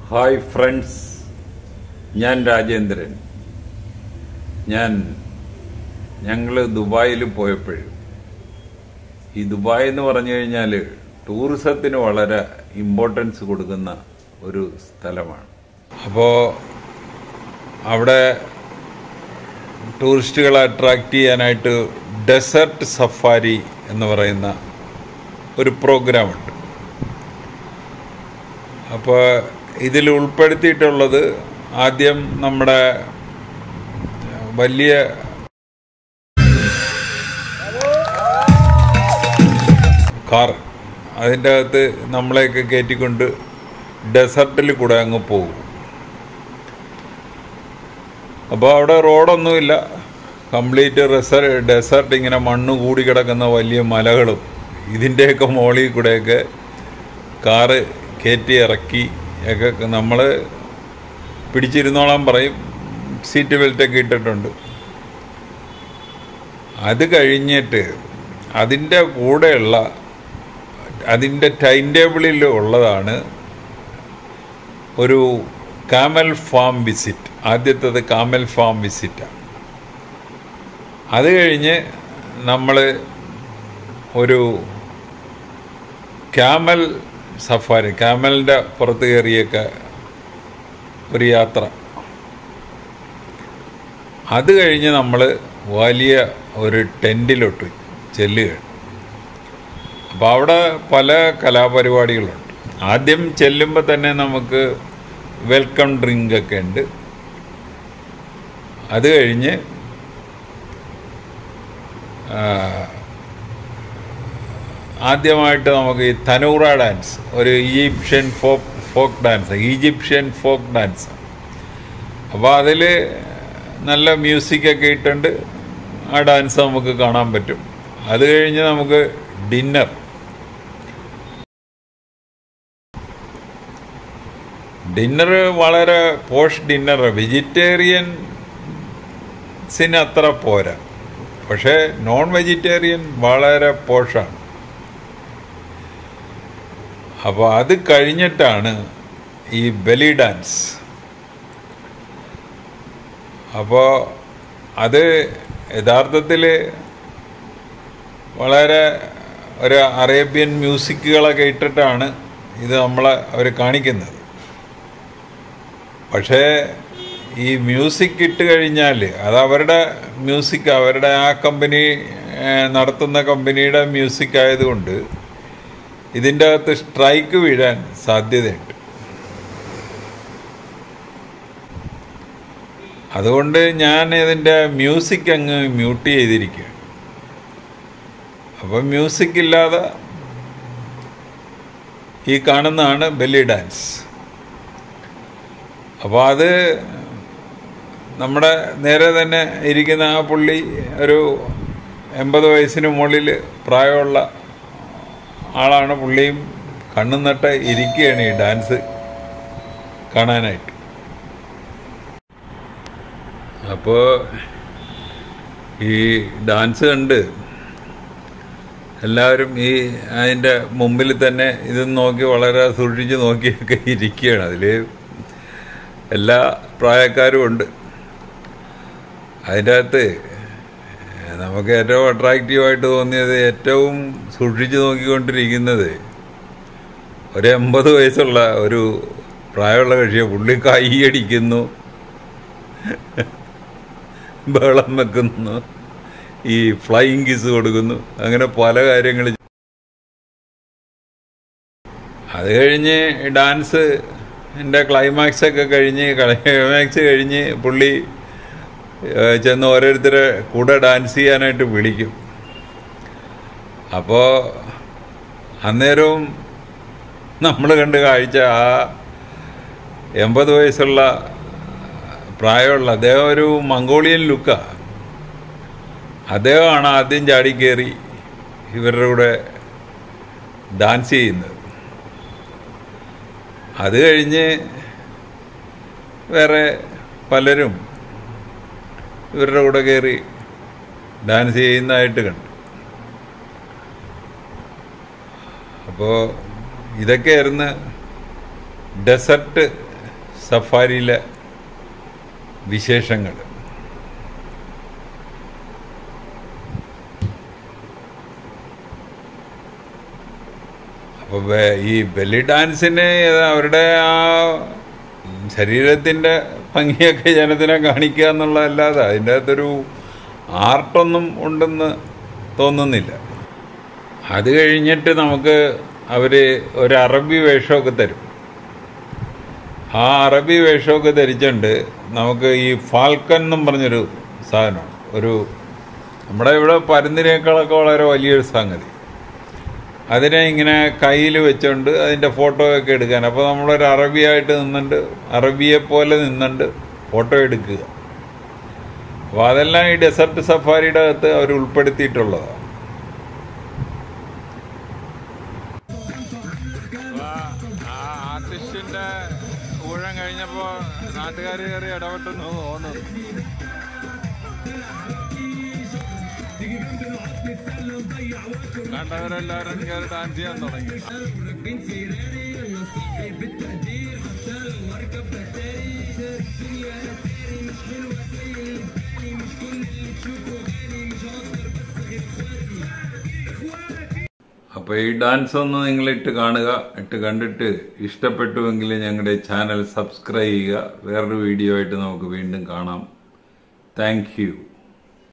hi friends ഞാൻ രാജേന്ദ്രൻ ഞാൻ ഞങ്ങൾ ദുബായിൽ പോയപ്പോഴും ഈ ദുബായ് എന്ന് പറഞ്ഞു കഴിഞ്ഞാൽ ടൂറിസത്തിന് വളരെ ഇമ്പോർട്ടൻസ് കൊടുക്കുന്ന ഒരു സ്ഥലമാണ് അപ്പോൾ അവിടെ ടൂറിസ്റ്റുകളെ അട്രാക്റ്റ് ചെയ്യാനായിട്ട് ഡെസേർട്ട് സഫാരി എന്ന് പറയുന്ന ഒരു പ്രോഗ്രാമുണ്ട് അപ്പോൾ ഇതിൽ ഉൾപ്പെടുത്തിയിട്ടുള്ളത് ആദ്യം നമ്മുടെ വലിയ കാർ അതിൻ്റെ അകത്ത് നമ്മളെയൊക്കെ കയറ്റിക്കൊണ്ട് ഡെസർട്ടിൽ കൂടെ അങ്ങ് പോകും അപ്പോൾ അവിടെ റോഡൊന്നുമില്ല കംപ്ലീറ്റ് റിസർ ഡെസേർട്ട് ഇങ്ങനെ മണ്ണ് കൂടി കിടക്കുന്ന വലിയ മലകളും ഇതിൻ്റെയൊക്കെ മോളിൽ കൂടെയൊക്കെ കാറ് കയറ്റി ഇറക്കി ഒക്കെ നമ്മൾ പിടിച്ചിരുന്നോളാൻ പറയും സീറ്റ് ബെൽറ്റൊക്കെ ഇട്ടിട്ടുണ്ട് അത് കഴിഞ്ഞിട്ട് അതിൻ്റെ കൂടെയുള്ള അതിൻ്റെ ടൈം ടേബിളിൽ ഉള്ളതാണ് ഒരു കാമൽ ഫാം വിസിറ്റ് ആദ്യത്തത് കാമൽ ഫാം വിസിറ്റാണ് അത് കഴിഞ്ഞ് നമ്മൾ ഒരു ക്യാമൽ സഫാരി ക്യാമലിൻ്റെ പുറത്ത് കയറിയൊക്കെ ഒരു യാത്ര അത് കഴിഞ്ഞ് നമ്മൾ വലിയ ഒരു ടെൻറ്റിലോട്ട് ചെല്ലുകയാണ് അപ്പോൾ അവിടെ പല കലാപരിപാടികളുണ്ട് ആദ്യം ചെല്ലുമ്പോൾ തന്നെ നമുക്ക് വെൽക്കം ഡ്രിങ്ക് ഒക്കെ ഉണ്ട് അത് കഴിഞ്ഞ് ആദ്യമായിട്ട് നമുക്ക് ഈ തനൂറ ഡാൻസ് ഒരു Egyptian folk folk dance Egyptian folk dance അപ്പോൾ അതിൽ നല്ല മ്യൂസിക്കൊക്കെ ഇട്ടുണ്ട് ആ ഡാൻസ് നമുക്ക് കാണാൻ പറ്റും അത് കഴിഞ്ഞ് നമുക്ക് ഡിന്നർ ഡിന്നർ വളരെ പോഷ് ഡിന്നർ വെജിറ്റേറിയൻസിന് അത്ര പോരാ പക്ഷേ നോൺ വെജിറ്റേറിയൻ വളരെ പോഷാണ് അപ്പോൾ അത് കഴിഞ്ഞിട്ടാണ് ഈ ബലി ഡാൻസ് അപ്പോൾ അത് യഥാർത്ഥത്തിൽ വളരെ ഒരു അറേബ്യൻ മ്യൂസിക്കുകളൊക്കെ ഇട്ടിട്ടാണ് ഇത് നമ്മളെ അവർ കാണിക്കുന്നത് പക്ഷേ ഈ മ്യൂസിക് ഇട്ട് കഴിഞ്ഞാൽ അത് അവരുടെ മ്യൂസിക് അവരുടെ ആ കമ്പനി നടത്തുന്ന കമ്പനിയുടെ മ്യൂസിക് ആയതുകൊണ്ട് ഇതിൻ്റെ അകത്ത് സ്ട്രൈക്ക് വീഴാൻ സാധ്യതയുണ്ട് അതുകൊണ്ട് ഞാൻ ഇതിൻ്റെ മ്യൂസിക് അങ്ങ് മ്യൂട്ട് ചെയ്തിരിക്കുകയാണ് അപ്പം മ്യൂസിക് ഇല്ലാതെ ഈ കാണുന്നതാണ് ബെല്ലി ഡാൻസ് അപ്പോൾ അത് നമ്മുടെ നേരെ തന്നെ ഇരിക്കുന്ന ആ പുള്ളി ഒരു എൺപത് വയസ്സിന് മുകളിൽ പ്രായമുള്ള ആളാണ് പുള്ളിയും കണ്ണും നട്ട് ഇരിക്കുകയാണ് ഈ ഡാൻസ് കാണാനായിട്ട് അപ്പോൾ ഈ ഡാൻസ് കണ്ട് എല്ലാവരും ഈ അതിൻ്റെ മുമ്പിൽ തന്നെ ഇത് നോക്കി വളരെ സൂക്ഷിച്ച് നോക്കിയൊക്കെ ഇരിക്കുകയാണ് അതിൽ എല്ലാ പ്രായക്കാരും ഉണ്ട് അതിൻ്റെ അകത്ത് നമുക്ക് ഏറ്റവും അട്രാക്റ്റീവായിട്ട് തോന്നിയത് ഏറ്റവും സൂക്ഷിച്ച് നോക്കിക്കൊണ്ടിരിക്കുന്നത് ഒരു എൺപത് വയസ്സുള്ള ഒരു പ്രായമുള്ള കക്ഷിയെ പുള്ളി കൈയടിക്കുന്നു ബഹളം വെക്കുന്നു ഈ ഫ്ലൈയിങ് കിസ് കൊടുക്കുന്നു അങ്ങനെ പല കാര്യങ്ങൾ അത് കഴിഞ്ഞ് ഡാൻസ് എൻ്റെ ക്ലൈമാക്സ് ഒക്കെ കഴിഞ്ഞ് ക്ലൈമാക്സ് കഴിഞ്ഞ് പുള്ളി ചെന്ന് ഓരോരുത്തരെ കൂടെ ഡാൻസ് ചെയ്യാനായിട്ട് വിളിക്കും അപ്പോൾ അന്നേരവും നമ്മൾ കണ്ട് കാഴ്ച ആ എൺപത് വയസ്സുള്ള പ്രായമുള്ള അദ്ദേഹം ഒരു മംഗോളിയൻ ലുക്കാണ് അദ്ദേഹമാണ് ആദ്യം ചാടിക്കേറി ഇവരുടെ കൂടെ ഡാൻസ് ചെയ്യുന്നത് അത് കഴിഞ്ഞ് വേറെ പലരും ഇവരുടെ കൂടെ കയറി ഡാൻസ് ചെയ്യുന്നതായിട്ട് കണ്ടു അപ്പോൾ ഇതൊക്കെയായിരുന്നു ഡെസർട്ട് സഫാരിയിലെ വിശേഷങ്ങൾ അപ്പോൾ ഈ ബെല്ലി ഡാൻസിന് അവരുടെ ആ ശരീരത്തിൻ്റെ ഭംഗിയൊക്കെ ജനത്തിനെ കാണിക്കുക എന്നുള്ളതല്ലാതെ അതിൻ്റെ അകത്തൊരു ആർട്ടൊന്നും ഉണ്ടെന്ന് തോന്നുന്നില്ല അത് കഴിഞ്ഞിട്ട് നമുക്ക് അവർ ഒരു അറബി വേഷമൊക്കെ തരും ആ അറബി വേഷമൊക്കെ ധരിച്ചുകൊണ്ട് നമുക്ക് ഈ ഫാൽക്കൻ എന്നും പറഞ്ഞൊരു സാധനമാണ് ഒരു നമ്മുടെ ഇവിടെ പരുന്തിനേക്കാളൊക്കെ വളരെ വലിയൊരു സംഗതി അതിനെ ഇങ്ങനെ കയ്യിൽ വെച്ചുകൊണ്ട് അതിൻ്റെ ഫോട്ടോ ഒക്കെ എടുക്കാൻ അപ്പോൾ നമ്മളൊരു അറബിയായിട്ട് നിന്നുണ്ട് അറബിയെ പോലെ നിന്നുണ്ട് ഫോട്ടോ എടുക്കുക അപ്പോൾ അതെല്ലാം ഈ ഡെസർട്ട് സഫാരിയുടെ അകത്ത് അവർ ഉൾപ്പെടുത്തിയിട്ടുള്ളതാണ് ആർട്ടിസ്റ്റിന്റെ ഊഴം കഴിഞ്ഞപ്പോ നാട്ടുകാർ കയറി ഇടപെട്ടെന്ന് തോന്നുന്നു കണ്ടവരെല്ലാരും കയറി ഡാൻസ് ചെയ്യാൻ തുടങ്ങി അപ്പോൾ ഈ ഡാൻസ് ഒന്ന് നിങ്ങൾ ഇട്ട് കാണുക ഇട്ട് കണ്ടിട്ട് ഇഷ്ടപ്പെട്ടുവെങ്കിൽ ഞങ്ങളുടെ ചാനൽ സബ്സ്ക്രൈബ് ചെയ്യുക വേറൊരു വീഡിയോ ആയിട്ട് നമുക്ക് വീണ്ടും കാണാം താങ്ക്